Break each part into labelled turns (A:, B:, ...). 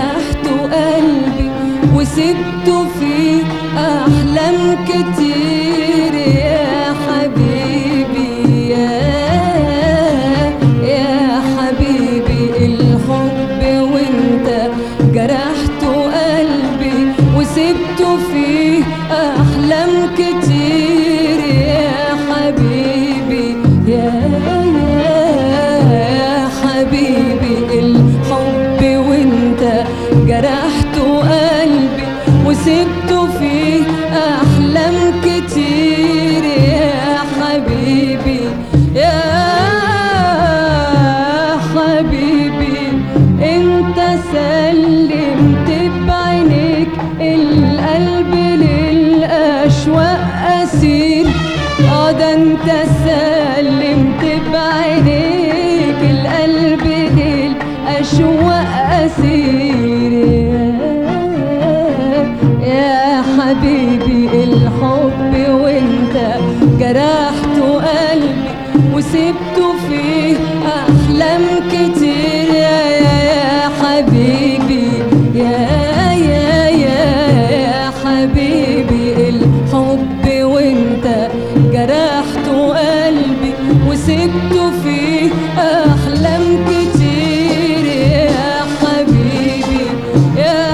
A: جرحت قلبي وسبته في أحلام كتير يا حبيبي يا يا حبيبي الحب وانت جرحت قلبي وسبته في أحلام كتير يا حبيبي يا يا حبيبي الحب وانت جرحت قلبي وسبته في أحلام كتير يا حبيبي يا حبيبي انت سلمت بعينيك القلب للأشواق أسير اه ده انت سلمت بعينيك القلب للأشواق أسير يا- يا حبيبي الحب وانت جرحت قلبي وسبته في أحلام كتير يا يا يا حبيبي يا يا يا يا حبيبي الحب وانت جرحت قلبي وسبته في أحلام كتير يا حبيبي يا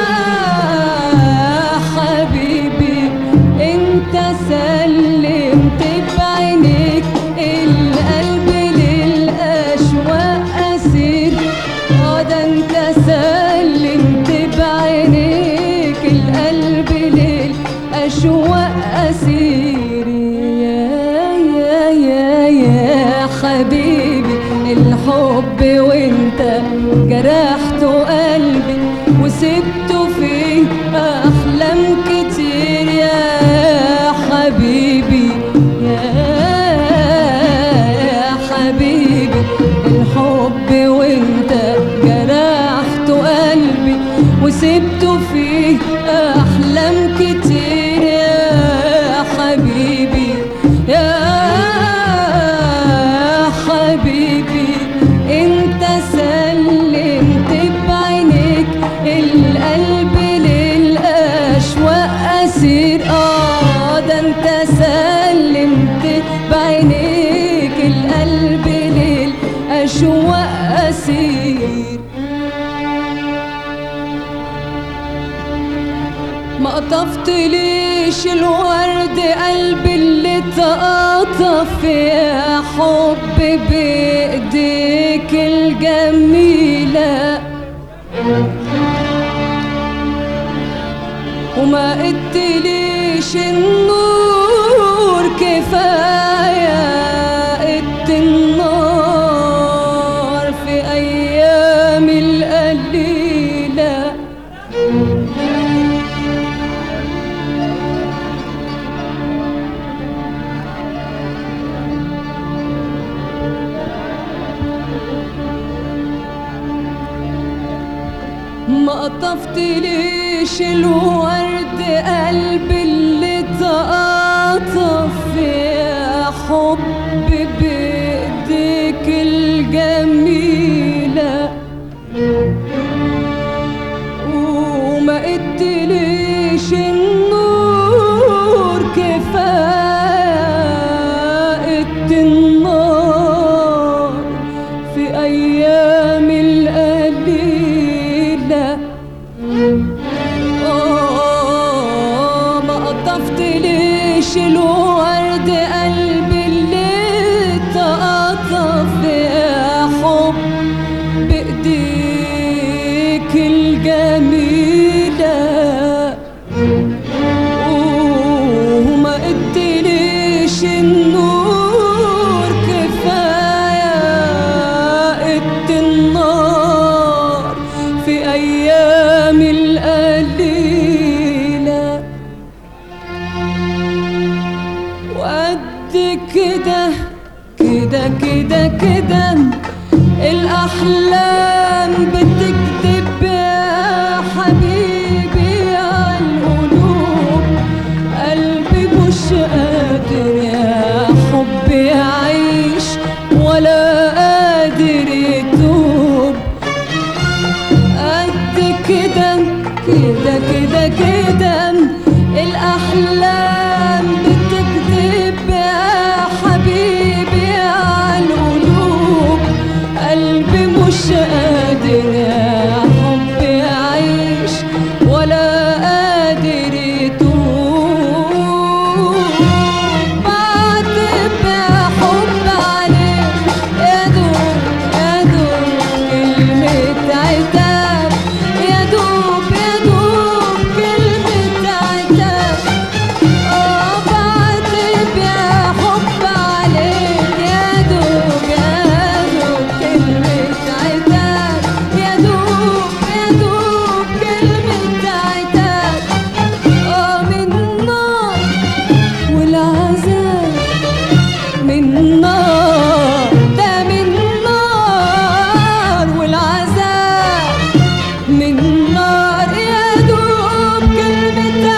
A: حبيبي انت سلمت بعينيك القلب للأشواق أسير اه ده انت سلمت بعينيك القلب للأشواق أسير يا يا يا يا حبيبي الحب وانت جرحت قلبي وسبته في أحلام كتير يا حبيبي يا يا حبيبي الحب وانت جرحت قلبي وسبته في أحلام كتير يا حبيبي يا حبيبي انت سلمت بعينيك القلب للأشواق أسير اه ده انت سلمت بعينيك القلب للأشواق أسير ما قطفت ليش الورد قلبي اللي تقطف يا حب بايديك الجميلة وما قدتليش النور كفاية قد النار في أيام القليلة ما قطفت ليش الورد قلبي اللي تقاطف يا حب بايديك الجميلة وما قدتليش النور كفاية قد النار في أيام القليلة آه ما قطفت ليش الورد قلبي اللي تقطف يا حب بإيديك الجميلة وما قدتليش النور كفاية قد النار في أيام القليلة وقد كده كده كده كده الأحلام بتكذب يا حبيبي على القلوب قلبي مش قادر يا حبي يعيش ولا قادر يتوب قد كده كده كده الأحلام بتكذب يا حبيبي على القلوب قلبي مش قادر يا حبي يعيش ولا قادر يتوب بعتب يا حب عليك يا دوب يا دوب كلمة عتاب يا دوب يا دوب كلمة عتاب اه بعتب يا حب عليك يا دوب يا دوب كلمة عتاب يا دوب يا دوب كلمة عتاب اه من نار والعذاب من نار ده من نار والعذاب من نار يا دوب كلمة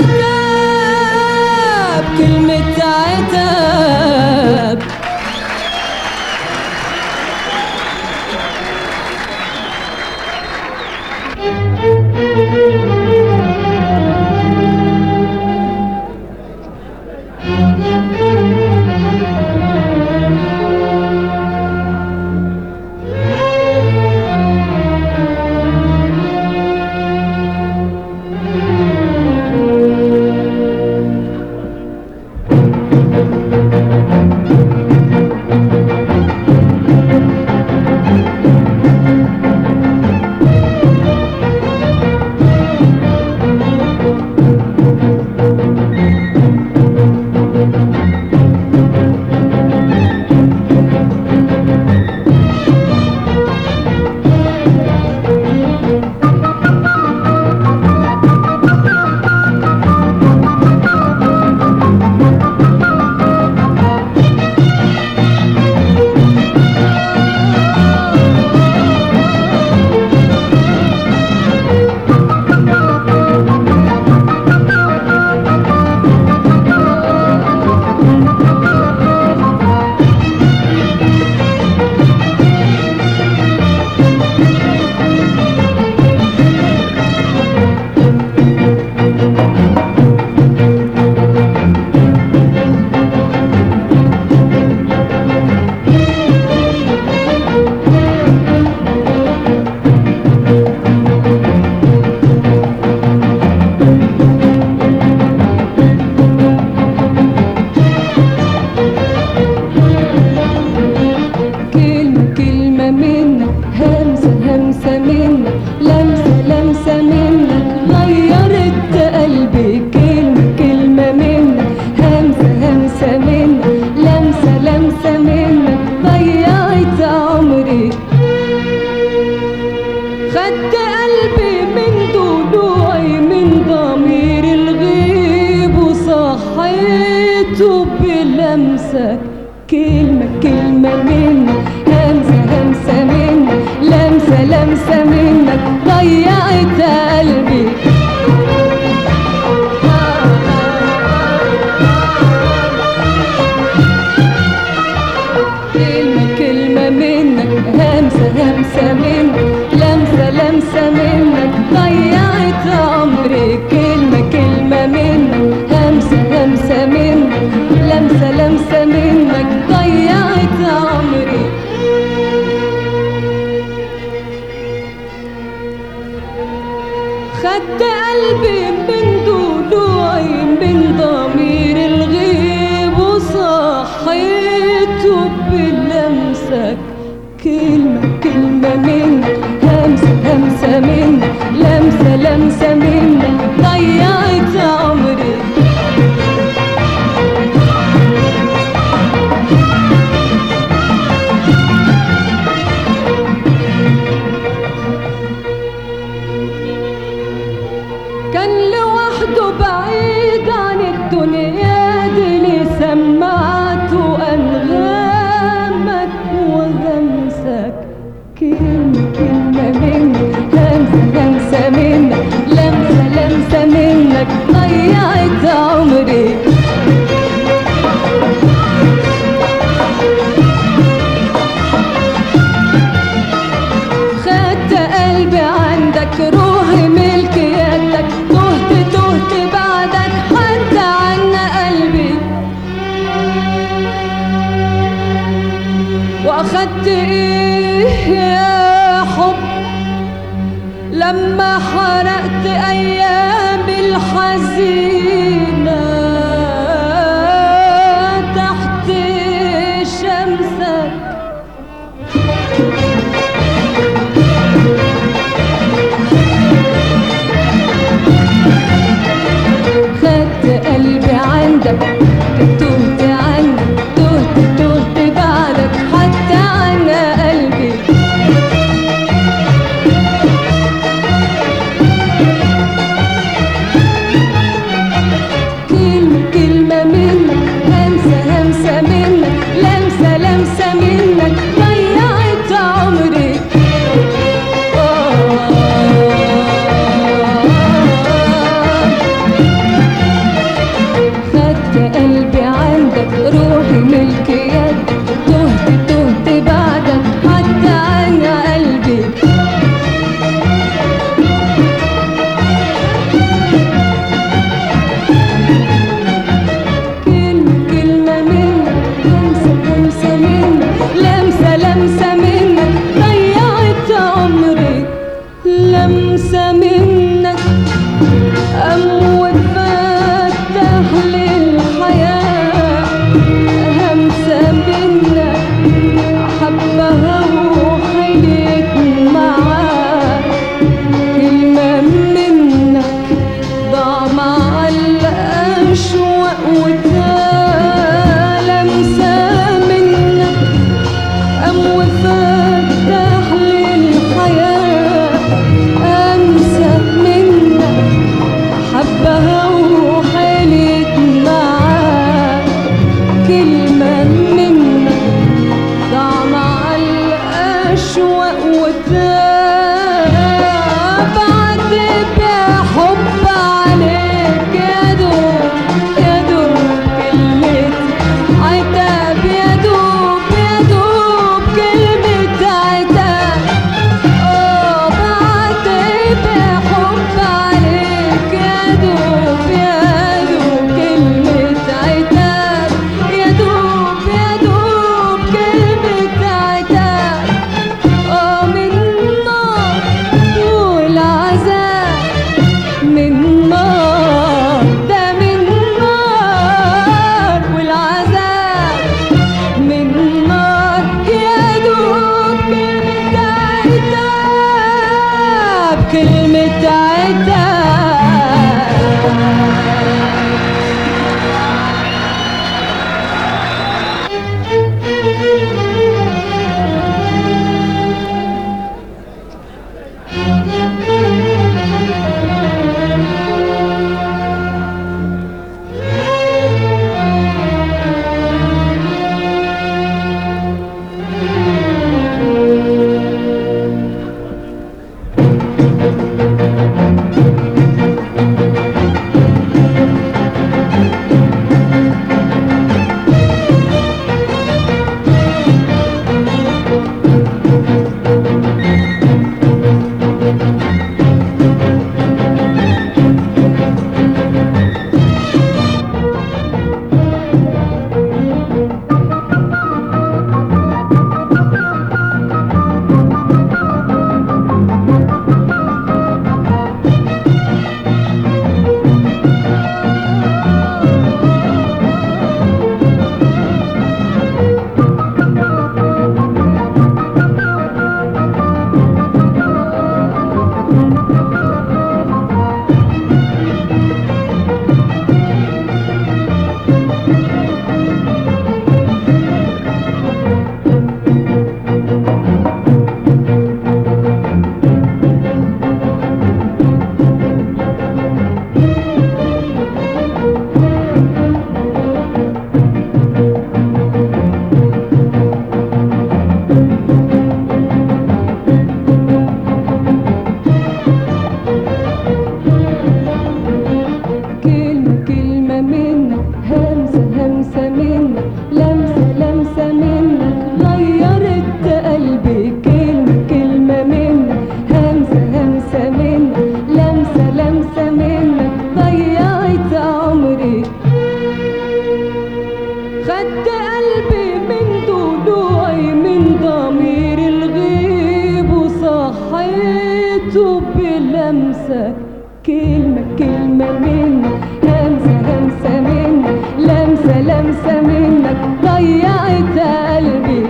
A: عتاب كلمة عتاب كلمة كلمة منك همسة همسة منك لمسة لمسة منك غيرت قلبي كلمة كلمة منك همسة همسة منك لمسة لمسة منك ضيعت عمري خدت قلبي من ضلوعي من ضمير الغيب وصحيته بلمسك كلمة كلمة منك همسة همسة منك لمسة لمسة منك ضيعت قلبي كلمة كلمة منك همسة همسة منك لمسة لمسة منك ضيعت عمري كلمة كلمة منك همسة همسة منك لمسة لمسة منك ضيعت عمري خدت قلبي من ضلوعي من ضمير الغيب وصحيته بلمسك كلمة كلمة منك همسة همسة منك لمسة لمسة منك ضيعت عمري كان لوحده بعيد عن الدنيا دي اللي سمعته أنغامك وغمسك كلمة كلمة منك همسة همسة منك لمسة لمسة منك ضيعت عمري خدت قلبي عندك روحي ملك يا لما حرقت أيام الحزينة تحت شمسك خدت قلبي عندك تهت عنك تهت تهت بعدك حتى عنا قلبي كلمة كلمة منك همسة همسة منك لمسة لمسة منك ضيعت عمري خدت قلبي عندك روحي ملك يدك تهت تهت بعدك حتى عنا قلبي كلمة كلمة منك لمسة لمسة منك لمسة لمسة منك ضيعت عمري لمسة منك أموت فتح للحياة همسة منك حبها وحيلت معاك كلمة منك ضاع مع الأشواق وتاه لمسة منك أم وفتح للحياة أنسى منك حبها وحيلت معاك كلمة منك ضاع مع الأشواق وتاه بعذب يا حب عليك يا دوب يا دوب كلمة عتاب يا دوب يا دوب كلمة عتاب اه بعاتب يا حب عليك يا دوب يا دوب كلمة عتاب يا دوب يا دوب كلمة عتاب اه من نار والعذاب من نار ده من نار والعذاب من نار يا دوب كلمة عتاب كلمة عتاب بلمسك كلمة كلمة منك همسة همسة منك لمسة لمسة منك ضيعت قلبي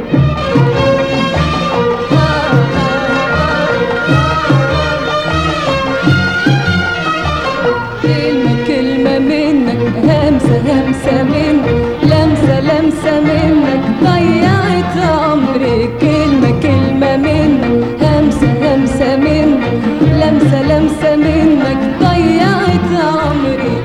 A: كلمة كلمة منك همسة همسة منك لمسة لمسة منك ضيعت عمري كلمة كلمة منك همسة همسة منك لمسة لمسة منك ضيعت عمري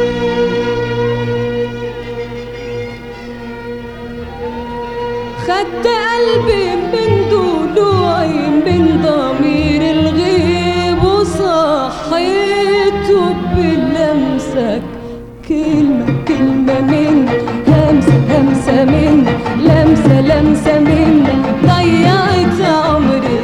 A: خدت قلبي من ضلوعي من ضمير الغيب وصحيته بلمسك كلمة كلمة منك همسة همسة منك لمسة لمسة منك ضيعت عمري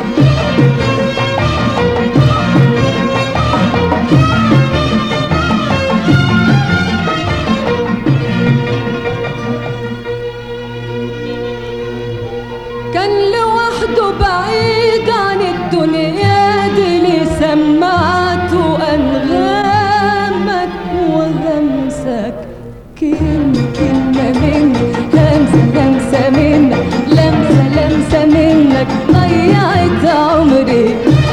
A: كان لوحده بعيد عن الدنيا دي اللي سمعته أنغامك وغمسك كلمة كلمة منك همسة همسة منك لمسة لمسة منك ضيعت عمري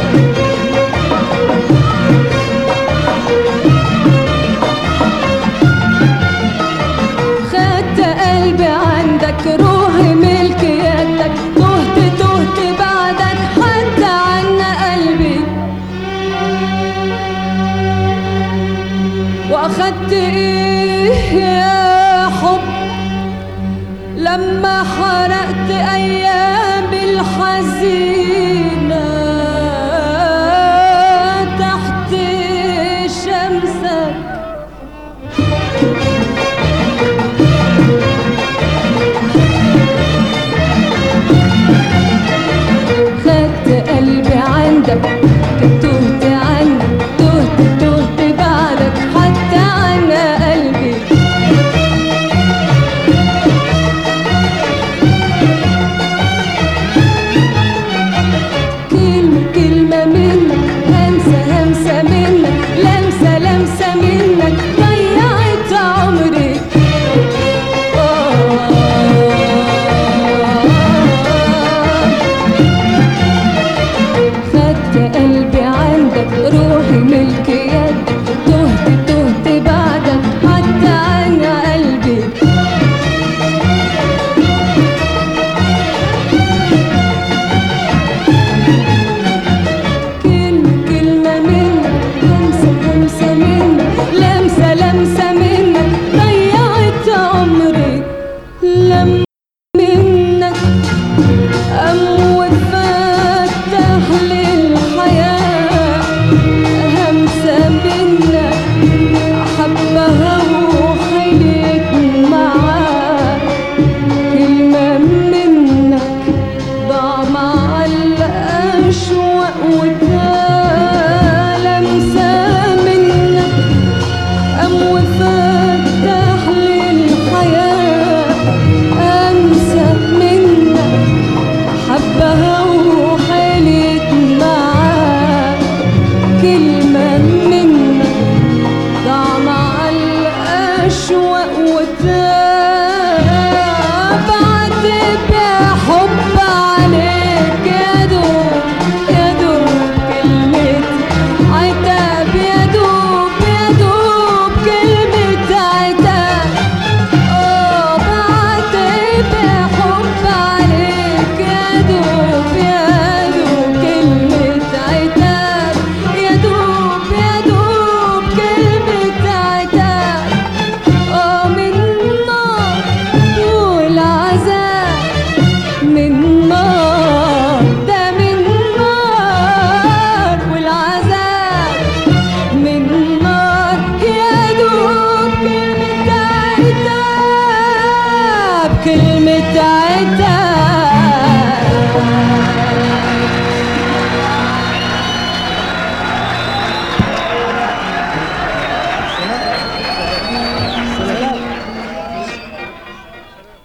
A: خدت قلبي عندك روحي ملك يدك تهت تهت بعدك حتى عنا قلبي واخدت ايه يا حب لما حرقت ايام الحزين